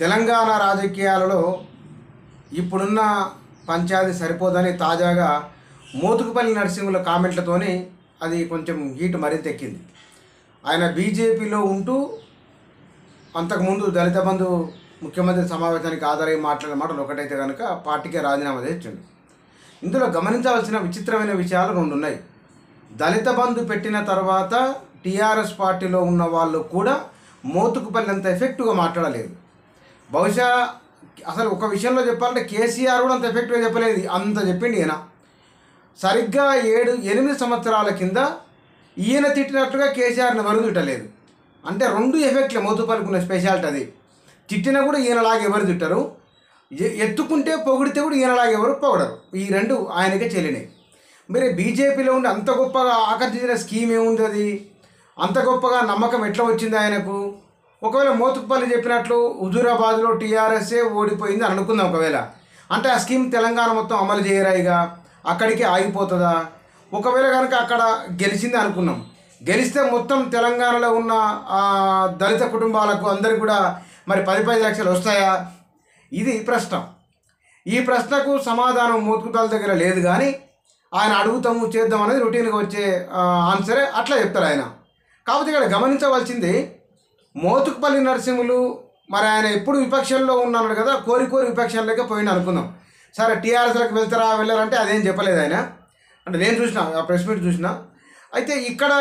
తెలంగాణ రాజకీయాలలో ఇప్పుడున్న పంచాయతీ సరిపోదని తాజాగా మోతుకుపల్లి నరసింహుల కామెంట్లతోని అది కొంచెం హీట్ మరింత ఎక్కింది ఆయన బీజేపీలో ఉంటూ అంతకుముందు దళిత బంధు ముఖ్యమంత్రి సమావేశానికి ఆధారై మాట్లాడిన మాటలు ఒకటైతే కనుక పార్టీకే రాజీనామా చేసిండు ఇందులో గమనించవలసిన విచిత్రమైన విషయాలు రెండు ఉన్నాయి దళిత బంధు పెట్టిన తర్వాత టీఆర్ఎస్ పార్టీలో ఉన్న వాళ్ళు కూడా మోతుకుపల్లి అంత ఎఫెక్టివ్గా మాట్లాడలేదు బహుశా అసలు ఒక విషయంలో చెప్పాలంటే కేసీఆర్ కూడా అంత ఎఫెక్టివ్గా చెప్పలేదు అంత చెప్పిండి ఈయన సరిగ్గా ఏడు ఎనిమిది సంవత్సరాల కింద ఈయన తిట్టినట్టుగా కేసీఆర్ని ఎవరు తిట్టలేదు అంటే రెండు ఎఫెక్ట్లే మోతుపలుకున్న స్పెషాలిటీ అది తిట్టినా కూడా ఈయనలాగా ఎవరు తిట్టరు ఎ- ఎత్తుకుంటే పొగిడితే కూడా ఈయనలాగా ఎవరు పొగడరు ఈ రెండు ఆయనకే చెల్లినాయి మరి బీజేపీలో ఉండి అంత గొప్పగా ఆకర్షించిన స్కీమ్ ఏముంది అది అంత గొప్పగా నమ్మకం ఎట్లా వచ్చింది ఆయనకు ఒకవేళ మోతుకుపల్లి చెప్పినట్లు హుజూరాబాద్లో టీఆర్ఎస్ఏ ఓడిపోయింది అని అనుకుందాం ఒకవేళ అంటే ఆ స్కీమ్ తెలంగాణ మొత్తం అమలు చేయరాయిగా అక్కడికే ఆగిపోతుందా ఒకవేళ కనుక అక్కడ గెలిచింది అనుకున్నాం గెలిస్తే మొత్తం తెలంగాణలో ఉన్న ఆ, దళిత కుటుంబాలకు అందరికి కూడా మరి పది పది లక్షలు వస్తాయా ఇది ప్రశ్న ఈ ప్రశ్నకు సమాధానం మోతుకుతాల దగ్గర లేదు కానీ ఆయన అడుగుతాము చేద్దాం అనేది రొటీన్గా వచ్చే ఆ, ఆన్సరే అట్లా చెప్తారు ఆయన కాకపోతే ఇక్కడ గమనించవలసింది మోతుకుపల్లి నరసింహులు మరి ఆయన ఎప్పుడు విపక్షంలో ఉన్నాడు కదా కోరి కోరి విపక్షంలోకి పోయిండు అనుకుందాం సరే టీఆర్ఎస్లోకి వెళ్తారా వెళ్ళారంటే అదేం చెప్పలేదు ఆయన అంటే నేను చూసిన ఆ ప్రెస్ మీట్ చూసిన అయితే ఇక్కడ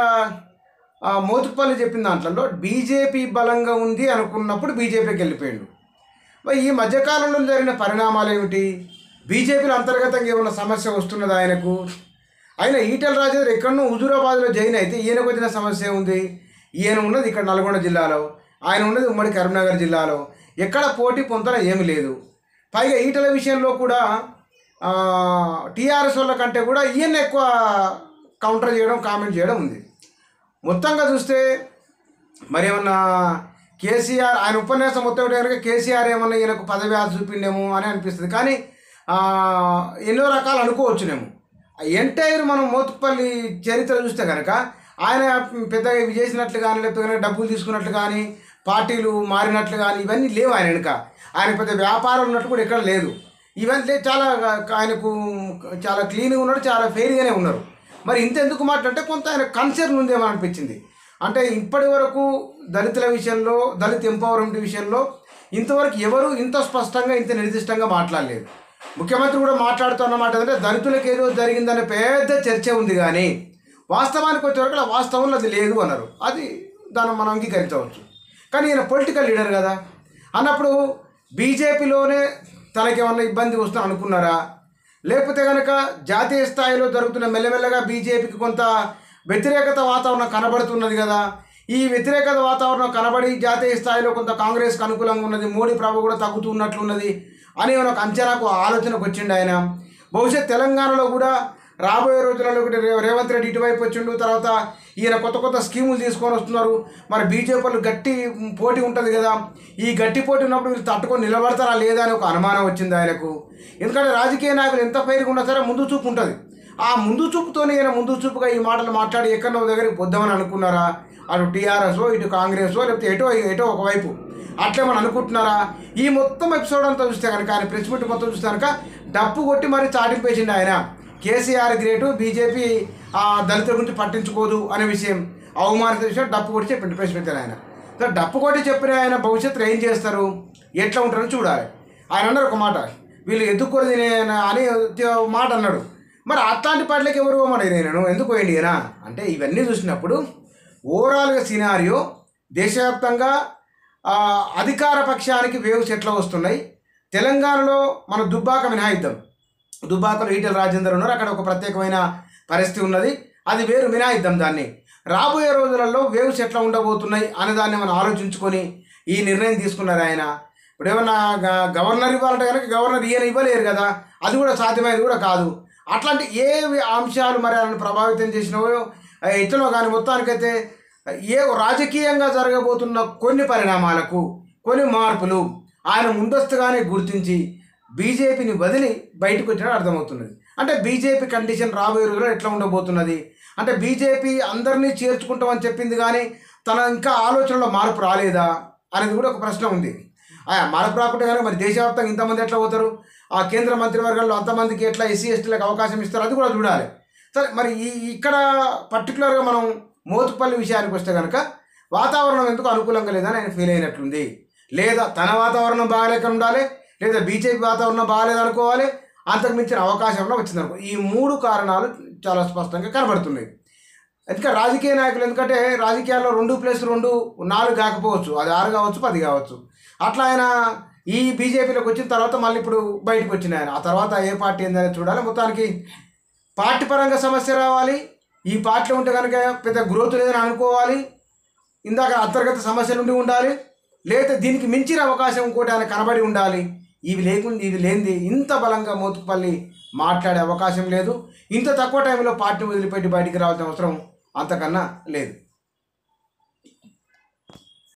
ఆ, మోతుకుపల్లి చెప్పిన దాంట్లో బీజేపీ బలంగా ఉంది అనుకున్నప్పుడు బీజేపీకి వెళ్ళిపోయాడు మరి ఈ మధ్యకాలంలో జరిగిన పరిణామాలు ఏమిటి బీజేపీలో అంతర్గతంగా ఏమైనా సమస్య వస్తున్నదా ఆయనకు ఆయన ఈటెల రాజేంద్ర ఎక్కడనో హుజూరాబాద్లో జైన్ అయితే ఈయనకు వచ్చిన సమస్య ఉంది ఈయన ఉన్నది ఇక్కడ నల్గొండ జిల్లాలో ఆయన ఉన్నది ఉమ్మడి కరీంనగర్ జిల్లాలో ఎక్కడ పోటీ పొందన ఏమీ లేదు పైగా ఈటల విషయంలో కూడా టీఆర్ఎస్ వాళ్ళ కంటే కూడా ఈయన ఎక్కువ కౌంటర్ చేయడం కామెంట్ చేయడం ఉంది మొత్తంగా చూస్తే మరి ఏమన్నా కేసీఆర్ ఆయన ఉపన్యాసం మొత్తం ఒకటి కనుక కేసీఆర్ ఏమన్నా ఈయనకు పదవి ఆశ చూపిండేమో అని అనిపిస్తుంది కానీ ఆ, ఎన్నో రకాలు అనుకోవచ్చునేమో ఎంటైర్ మనం మోతుపల్లి చరిత్ర చూస్తే కనుక ఆయన పెద్దగా ఇవి చేసినట్లు కానీ లేకపోతే కనుక డబ్బులు తీసుకున్నట్లు కానీ పార్టీలు మారినట్లు కానీ ఇవన్నీ లేవు ఆయన వెనుక ఆయన పెద్ద వ్యాపారం ఉన్నట్టు కూడా ఎక్కడ లేదు ఇవన్నీ లే- చాలా ఆయనకు చాలా క్లీన్గా ఉన్నాడు చాలా ఫెయిర్గానే ఉన్నారు మరి ఇంత ఎందుకు మాట్లాడితే కొంత ఆయన కన్సర్న్ ఉందేమో అనిపించింది అంటే ఇప్పటి వరకు దళితుల విషయంలో దళిత ఎంపవర్మెంట్ విషయంలో ఇంతవరకు ఎవరు ఇంత స్పష్టంగా ఇంత నిర్దిష్టంగా మాట్లాడలేదు ముఖ్యమంత్రి కూడా మాట్లాడుతున్నమాట ఏంటంటే దళితులకు ఏదో జరిగిందనే పెద్ద చర్చ ఉంది కానీ వాస్తవానికి వచ్చేవరకు ఆ వాస్తవంలో అది లేదు అన్నారు అది దాన్ని మనం అంగీకరించవచ్చు కానీ ఈయన పొలిటికల్ లీడర్ కదా అన్నప్పుడు బీజేపీలోనే తనకేమన్నా ఇబ్బంది వస్తుందని అనుకున్నారా లేకపోతే కనుక జాతీయ స్థాయిలో జరుగుతున్న మెల్లమెల్లగా బీజేపీకి కొంత వ్యతిరేకత వాతావరణం కనబడుతున్నది కదా ఈ వ్యతిరేకత వాతావరణం కనబడి జాతీయ స్థాయిలో కొంత కాంగ్రెస్కి అనుకూలంగా ఉన్నది మోడీ ప్రభ కూడా తగ్గుతున్నట్లున్నది అని ఒక అంచనాకు ఆలోచనకు వచ్చిండు ఆయన బహుశా తెలంగాణలో కూడా రాబోయే రోజులలో కూడా రే- రేవంత్ రెడ్డి ఇటువైపు వచ్చిండు తర్వాత ఈయన కొత్త కొత్త స్కీములు తీసుకొని వస్తున్నారు మరి బీజేపీ వాళ్ళు గట్టి పోటీ ఉంటుంది కదా ఈ గట్టి పోటీ ఉన్నప్పుడు వీళ్ళు తట్టుకొని నిలబడతారా లేదా అని ఒక అనుమానం వచ్చింది ఆయనకు ఎందుకంటే రాజకీయ నాయకులు ఎంత పేరుగా ఉన్నా సరే ముందు చూపు ఉంటుంది ఆ ముందు చూపుతోనే ఈయన ముందు చూపుగా ఈ మాటలు మాట్లాడి ఎక్కడో ఒక దగ్గరికి పొద్దామని అనుకున్నారా అటు టీఆర్ఎస్ ఇటు కాంగ్రెస్ లేకపోతే ఎటో ఎటో ఒకవైపు అట్లేమని అనుకుంటున్నారా ఈ మొత్తం ఎపిసోడ్ అంతా చూస్తే కనుక ఆయన ప్రెస్ మీట్ మొత్తం చూస్తే కనుక డప్పు కొట్టి మరి చాటింపేసిండు ఆయన కేసీఆర్ గ్రేటు బీజేపీ ఆ దళితుల గురించి పట్టించుకోదు అనే విషయం అవమానిత విషయం డప్పు కొట్టి చెప్పిండు ప్రెస్ మీట్ ఆయన సో డప్పు కొట్టి చెప్పిన ఆయన భవిష్యత్తులో ఏం చేస్తారు ఎట్లా ఉంటారని చూడాలి ఆయన అన్నారు ఒక మాట వీళ్ళు ఎదుర్కొని తినే అని ఒక మాట అన్నాడు మరి అట్లాంటి పాటలకి ఎవరు పోమని నేను ఎందుకు పోయింది ఈయన అంటే ఇవన్నీ చూసినప్పుడు ఓవరాల్గా సినారియో దేశవ్యాప్తంగా ఆ, అధికార పక్షానికి వేవ్స్ ఎట్లా వస్తున్నాయి తెలంగాణలో మన దుబ్బాక మినహాయిద్దాం దుబ్బాకలో ఈటెల రాజేందర్ ఉన్నారు అక్కడ ఒక ప్రత్యేకమైన పరిస్థితి ఉన్నది అది వేరు మినహాయిద్దాం దాన్ని రాబోయే రోజులలో వేవ్స్ ఎట్లా ఉండబోతున్నాయి అనే దాన్ని మనం ఆలోచించుకొని ఈ నిర్ణయం తీసుకున్నారు ఆయన ఇప్పుడు ఏమన్నా గ- గవర్నర్ ఇవ్వాలంటే కనుక గవర్నర్ ఈయన ఇవ్వలేరు కదా అది కూడా సాధ్యమైనది కూడా కాదు అట్లాంటి ఏ అంశాలు మరి ఆయన ప్రభావితం చేసినవో ఆ, ఎట్లనో కానీ మొత్తానికైతే ఏ రాజకీయంగా జరగబోతున్న కొన్ని పరిణామాలకు కొన్ని మార్పులు ఆయన ముందస్తుగానే గుర్తించి బీజేపీని వదిలి బయటకు వచ్చినట్టు అర్థమవుతున్నది అంటే బీజేపీ కండిషన్ రాబోయే రోజుల్లో ఎట్లా ఉండబోతున్నది అంటే బీజేపీ అందరినీ చేర్చుకుంటామని చెప్పింది కానీ తన ఇంకా ఆలోచనలో మార్పు రాలేదా అనేది కూడా ఒక ప్రశ్న ఉంది ఆ, మార్పు రాకుంటే కనుక మరి దేశవ్యాప్తంగా ఇంతమంది ఎట్లా పోతారు ఆ కేంద్ర మంత్రివర్గంలో అంతమందికి ఎట్లా ఎస్సీ ఎస్టీలకు అవకాశం ఇస్తారు అది కూడా చూడాలి సరే మరి ఈ ఇక్కడ పర్టికులర్గా మనం మోతుపల్లి విషయానికి వస్తే కనుక వాతావరణం ఎందుకు అనుకూలంగా లేదని ఆయన ఫీల్ అయినట్లుంది లేదా తన వాతావరణం బాగాలేక ఉండాలి లేదా బీజేపీ వాతావరణం బాగాలేదు అనుకోవాలి అంతకు మించిన అవకాశంలో వచ్చిందనుకో ఈ మూడు కారణాలు చాలా స్పష్టంగా కనబడుతున్నాయి ఎందుకంటే రాజకీయ నాయకులు ఎందుకంటే రాజకీయాల్లో రెండు ప్లస్ రెండు నాలుగు కాకపోవచ్చు అది ఆరు కావచ్చు పది కావచ్చు అట్లా ఆయన ఈ బీజేపీలోకి వచ్చిన తర్వాత మళ్ళీ ఇప్పుడు బయటకు వచ్చిన ఆయన ఆ తర్వాత ఏ పార్టీ ఏందని చూడాలి మొత్తానికి పార్టీ పరంగా సమస్య రావాలి ఈ పార్టీలో ఉంటే కనుక పెద్ద గ్రోత్ లేదని అనుకోవాలి ఇందాక అంతర్గత సమస్యలు ఉండి ఉండాలి లేదా దీనికి మించిన అవకాశం ఇంకోటి ఆయన కనబడి ఉండాలి ఇవి లేకుండా ఇది లేనిది ఇంత బలంగా మోతుకుపల్లి మాట్లాడే అవకాశం లేదు ఇంత తక్కువ టైంలో పార్టీ వదిలిపెట్టి బయటికి రావాల్సిన అవసరం అంతకన్నా లేదు